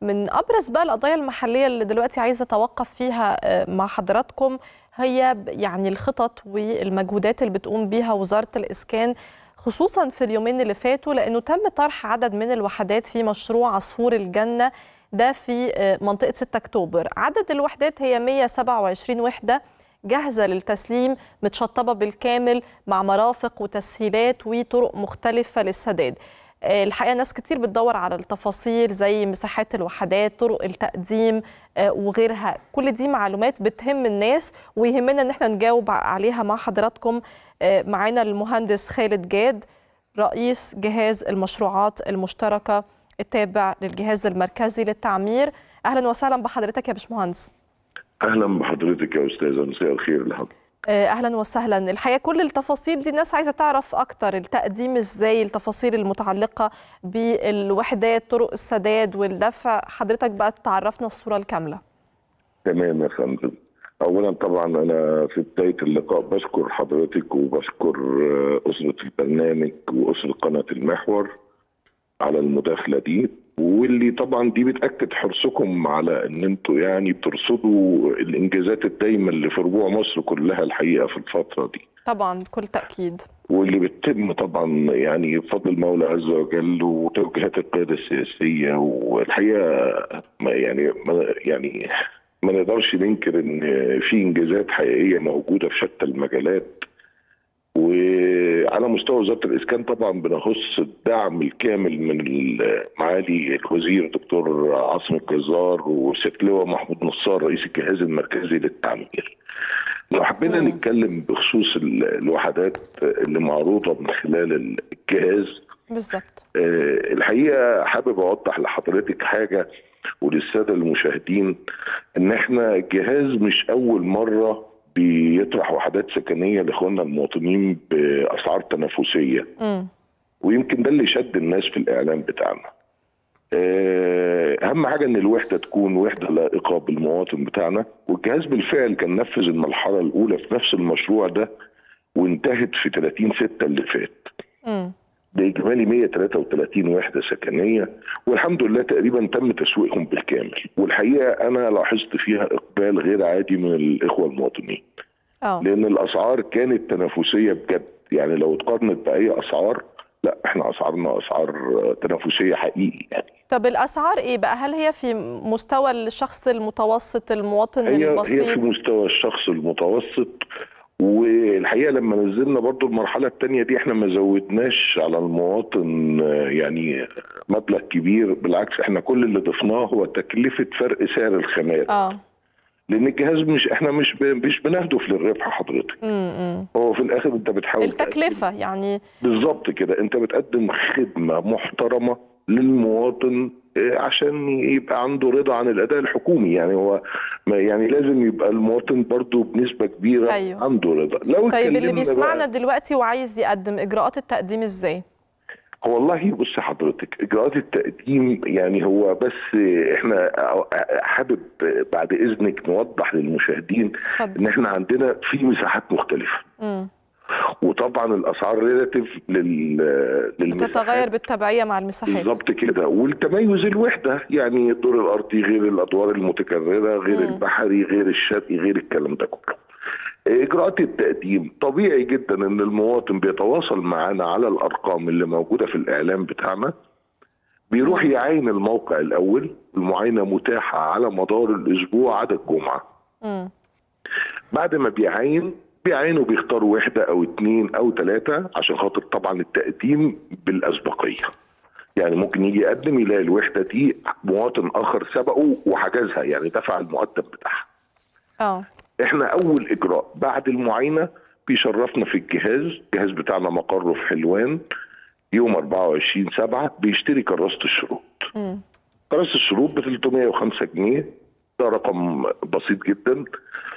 من ابرز بقى القضايا المحليه اللي دلوقتي عايزه اتوقف فيها مع حضراتكم هي يعني الخطط والمجهودات اللي بتقوم بيها وزاره الاسكان خصوصا في اليومين اللي فاتوا لانه تم طرح عدد من الوحدات في مشروع عصفور الجنه ده في منطقه 6 اكتوبر عدد الوحدات هي 127 وحده جاهزه للتسليم متشطبه بالكامل مع مرافق وتسهيلات وطرق مختلفه للسداد الحقيقه ناس كتير بتدور على التفاصيل زي مساحات الوحدات طرق التقديم وغيرها كل دي معلومات بتهم الناس ويهمنا ان احنا نجاوب عليها مع حضراتكم معانا المهندس خالد جاد رئيس جهاز المشروعات المشتركه التابع للجهاز المركزي للتعمير اهلا وسهلا بحضرتك يا باشمهندس اهلا بحضرتك يا استاذه مساء الخير لحضرتك اهلا وسهلا الحقيقه كل التفاصيل دي الناس عايزه تعرف اكتر التقديم ازاي التفاصيل المتعلقه بالوحدات طرق السداد والدفع حضرتك بقى تعرفنا الصوره الكامله تمام يا فندم اولا طبعا انا في بدايه اللقاء بشكر حضرتك وبشكر اسره البرنامج واسره قناه المحور على المداخله دي واللي طبعا دي بتاكد حرصكم على ان انتوا يعني بترصدوا الانجازات الدايمه اللي في ربوع مصر كلها الحقيقه في الفتره دي. طبعا بكل تاكيد. واللي بتتم طبعا يعني بفضل المولى عز وجل وتوجيهات القياده السياسيه والحقيقه ما يعني ما يعني ما نقدرش ننكر ان في انجازات حقيقيه موجوده في شتى المجالات وعلى مستوى وزاره الاسكان طبعا بنخص الدعم الكامل من معالي الوزير دكتور عاصم الجزار وسياده اللواء محمود نصار رئيس الجهاز المركزي للتعمير. لو حبينا مم. نتكلم بخصوص الوحدات اللي معروضه من خلال الجهاز بالظبط آه الحقيقه حابب اوضح لحضرتك حاجه وللساده المشاهدين ان احنا الجهاز مش اول مره بيطرح وحدات سكنيه لاخواننا المواطنين باسعار تنافسيه م. ويمكن ده اللي شد الناس في الاعلام بتاعنا اهم حاجه ان الوحده تكون وحده لائقه بالمواطن بتاعنا والجهاز بالفعل كان نفذ المرحله الاولى في نفس المشروع ده وانتهت في 30 6 اللي فات م. باجمالي 133 وحده سكنيه والحمد لله تقريبا تم تسويقهم بالكامل والحقيقه انا لاحظت فيها اقبال غير عادي من الاخوه المواطنين أوه. لان الاسعار كانت تنافسيه بجد يعني لو اتقارنت باي اسعار لا احنا اسعارنا اسعار تنافسيه حقيقي يعني طب الاسعار ايه بقى هل هي في مستوى الشخص المتوسط المواطن هي البسيط هي في مستوى الشخص المتوسط والحقيقه لما نزلنا برضو المرحله الثانيه دي احنا ما زودناش على المواطن يعني مبلغ كبير بالعكس احنا كل اللي ضفناه هو تكلفه فرق سعر الخامات اه لان الجهاز مش احنا مش مش بنهدف للربح حضرتك امم هو في الاخر انت بتحاول التكلفه يعني بالظبط كده انت بتقدم خدمه محترمه للمواطن عشان يبقى عنده رضا عن الاداء الحكومي يعني هو يعني لازم يبقى المواطن برضه بنسبه كبيره أيوه. عنده رضا لو طيب اللي بيسمعنا دلوقتي وعايز يقدم اجراءات التقديم ازاي هو والله بص حضرتك اجراءات التقديم يعني هو بس احنا حابب بعد اذنك نوضح للمشاهدين اتفضل. ان احنا عندنا في مساحات مختلفه امم وطبعا الاسعار ريلاتيف لل للمساحات بتتغير بالتبعيه مع المساحات بالظبط كده والتميز الوحده يعني الدور الارضي غير الادوار المتكرره غير مم. البحري غير الشرقي غير الكلام ده كله اجراءات التقديم طبيعي جدا ان المواطن بيتواصل معانا على الارقام اللي موجوده في الاعلام بتاعنا بيروح مم. يعاين الموقع الاول المعاينه متاحه على مدار الاسبوع عدا الجمعه امم بعد ما بيعاين بيعاينوا بيختاروا وحده او اتنين او ثلاثه عشان خاطر طبعا التقديم بالاسبقيه يعني ممكن يجي يقدم يلاقي الوحده دي مواطن اخر سبقه وحجزها يعني دفع المقدم بتاعها اه احنا اول اجراء بعد المعاينه بيشرفنا في الجهاز الجهاز بتاعنا مقره في حلوان يوم 24 7 بيشتري كراسه الشروط امم كراسه الشروط ب 305 جنيه ده رقم بسيط جدا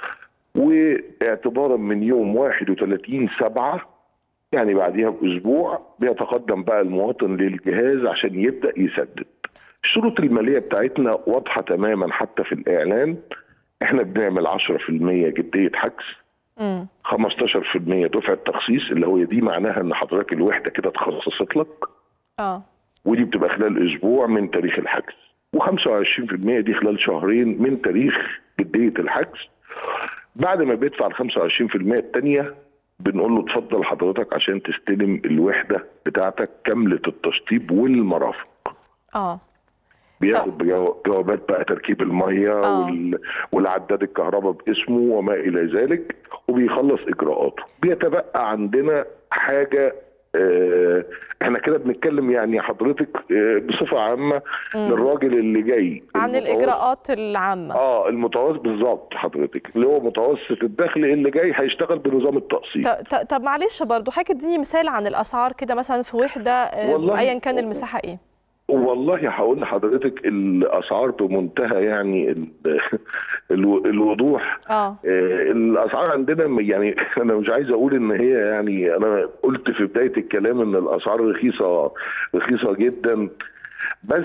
واعتبارا من يوم 31 7 يعني بعديها باسبوع بيتقدم بقى المواطن للجهاز عشان يبدا يسدد الشروط الماليه بتاعتنا واضحه تماما حتى في الاعلان احنا بنعمل 10% جديه حجز امم 15% دفعه تخصيص اللي هو دي معناها ان حضرتك الوحده كده اتخصصت لك اه ودي بتبقى خلال اسبوع من تاريخ الحجز و25% دي خلال شهرين من تاريخ جديه الحجز بعد ما بيدفع ال 25% الثانيه بنقول له اتفضل حضرتك عشان تستلم الوحده بتاعتك كامله التشطيب والمرافق اه بياخد بجو- جوابات بقى تركيب الميه آه. وال... والعداد الكهرباء باسمه وما الى ذلك وبيخلص اجراءاته بيتبقى عندنا حاجه آه احنا كده بنتكلم يعني حضرتك آه بصفه عامه للراجل اللي جاي عن المتوسط- الاجراءات العامه اه المتوسط بالظبط حضرتك اللي هو متوسط الدخل اللي جاي هيشتغل بنظام التقسيط ط- ط- طب معلش برضو حضرتك اديني مثال عن الاسعار كده مثلا في وحده آه، والله- ايا كان المساحه ايه والله هقول لحضرتك الاسعار بمنتهى يعني ال- الو- الوضوح اه آه، الاسعار عندنا يعني انا مش عايز اقول ان هي يعني انا قلت في بدايه الكلام ان الاسعار رخيصه رخيصه جدا بس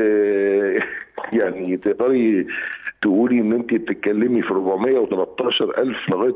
آه، يعني تقدري تقولي ان انت بتتكلمي في 413000 لغايه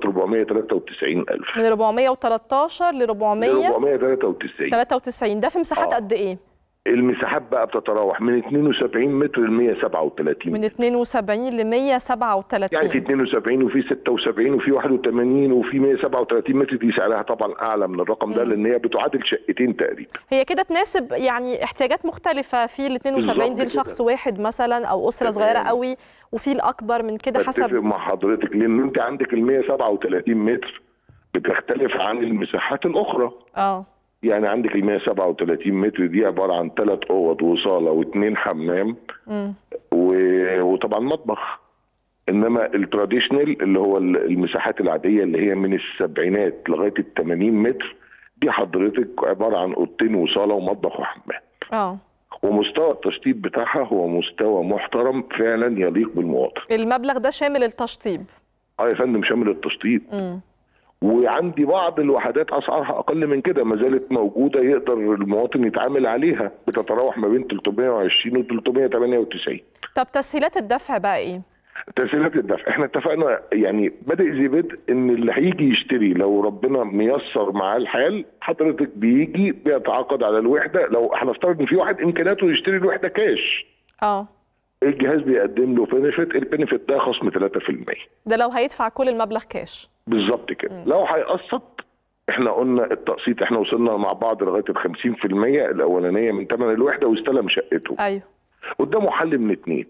493000 من 413 ل 400 493 93 ده في مساحات آه. قد ايه؟ المساحات بقى بتتراوح من 72 متر ل 137 من 72 ل 137 يعني في 72 وفي 76 وفي 81 وفي 137 متر دي سعرها طبعا اعلى من الرقم ده لان هي بتعادل شقتين تقريبا هي كده تناسب يعني احتياجات مختلفة في ال 72 دي بالظبط لشخص واحد مثلا او اسرة تمام. صغيرة قوي وفي الاكبر من كده بتفق حسب مع حضرتك لان انت عندك ال 137 متر بتختلف عن المساحات الاخرى اه يعني عندك ال 137 متر دي عباره عن ثلاث اوض وصاله واثنين حمام امم و- وطبعا مطبخ انما التراديشنال اللي هو ال- المساحات العاديه اللي هي من السبعينات لغايه ال 80 متر دي حضرتك عباره عن اوضتين وصاله ومطبخ وحمام اه ومستوى التشطيب بتاعها هو مستوى محترم فعلا يليق بالمواطن المبلغ ده شامل التشطيب اه يا فندم شامل التشطيب امم وعندي بعض الوحدات اسعارها اقل من كده ما زالت موجوده يقدر المواطن يتعامل عليها بتتراوح ما بين 320 و 398 طب تسهيلات الدفع بقى ايه؟ تسهيلات الدفع احنا اتفقنا يعني بادئ ذي بدء ان اللي هيجي يشتري لو ربنا ميسر معاه الحال حضرتك بيجي بيتعاقد على الوحده لو هنفترض ان في واحد امكانياته يشتري الوحده كاش اه الجهاز بيقدم له بنفيت البنفيت ده خصم 3% ده لو هيدفع كل المبلغ كاش بالظبط كده لو هيقسط احنا قلنا التقسيط احنا وصلنا مع بعض لغايه ال 50% الاولانيه من ثمن الوحده واستلم شقته ايوه قدامه حل من اتنين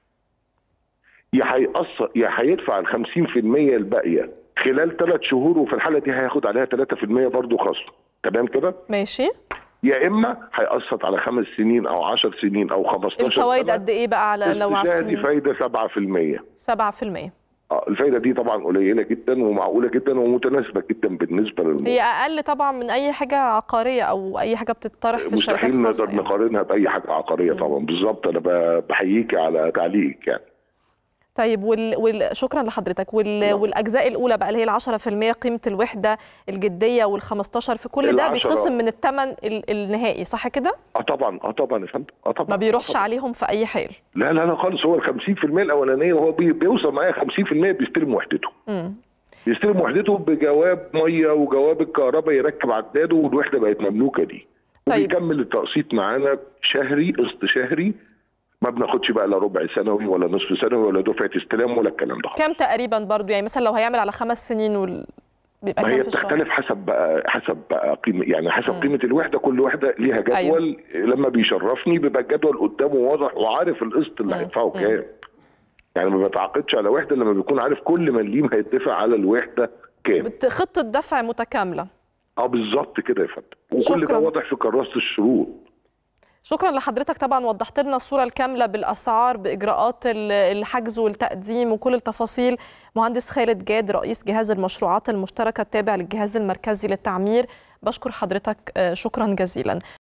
يا هيقسط يا هيدفع ال 50% الباقيه خلال ثلاث شهور وفي الحاله دي هياخد عليها 3% برضه خصم تمام كده ماشي يا اما هيقسط على خمس سنين او 10 سنين او 15 الفوائد سنة. قد ايه بقى على لو على استشهادي السنين فايده 7% 7% اه الفايده دي طبعا قليله جدا ومعقوله جدا ومتناسبه جدا بالنسبه للمواطن هي اقل طبعا من اي حاجه عقاريه او اي حاجه بتطرح في الشركات مستحيل الخاصه نقدر يعني. نقارنها باي حاجه عقاريه طبعا بالظبط انا ب- بحييكي على تعليقك يعني طيب وال... وال... شكرا لحضرتك وال... نعم. والاجزاء الاولى بقى اللي هي ال 10% قيمه الوحده الجديه وال 15 في كل ده العشرة. بيتخصم من الثمن ال... النهائي صح كده؟ اه طبعا اه طبعا يا فندم اه طبعا ما بيروحش طبعاً. عليهم في اي حال لا لا لا خالص هو ال 50% الاولانيه وهو بي بيوصل معايا 50% بيستلم وحدته امم بيستلم وحدته بجواب ميه وجواب الكهرباء يركب عداده والوحده بقت مملوكه دي طيب. وبيكمل التقسيط معانا شهري قسط شهري ما بناخدش بقى لا ربع سنوي ولا نصف سنوي ولا دفعه استلام ولا الكلام ده كام تقريبا برضو يعني مثلا لو هيعمل على خمس سنين وال... بيبقى ما هي كام في الشهر؟ بتختلف حسب بقى حسب بقى قيمه يعني حسب قيمه الوحده كل وحده ليها جدول أيوة. لما بيشرفني بيبقى الجدول قدامه واضح وعارف القسط اللي مم. هيدفعه مم. كام يعني ما بتعاقدش على وحده لما بيكون عارف كل مليم هيدفع على الوحده كام بت- خطه دفع متكامله اه بالظبط كده يا فندم وكل ده شكراً. واضح في كراسه الشروط شكرا لحضرتك طبعا وضحت لنا الصوره الكامله بالاسعار باجراءات ال- الحجز والتقديم وكل التفاصيل مهندس خالد جاد رئيس جهاز المشروعات المشتركه التابع للجهاز المركزي للتعمير بشكر حضرتك آه، شكرا جزيلا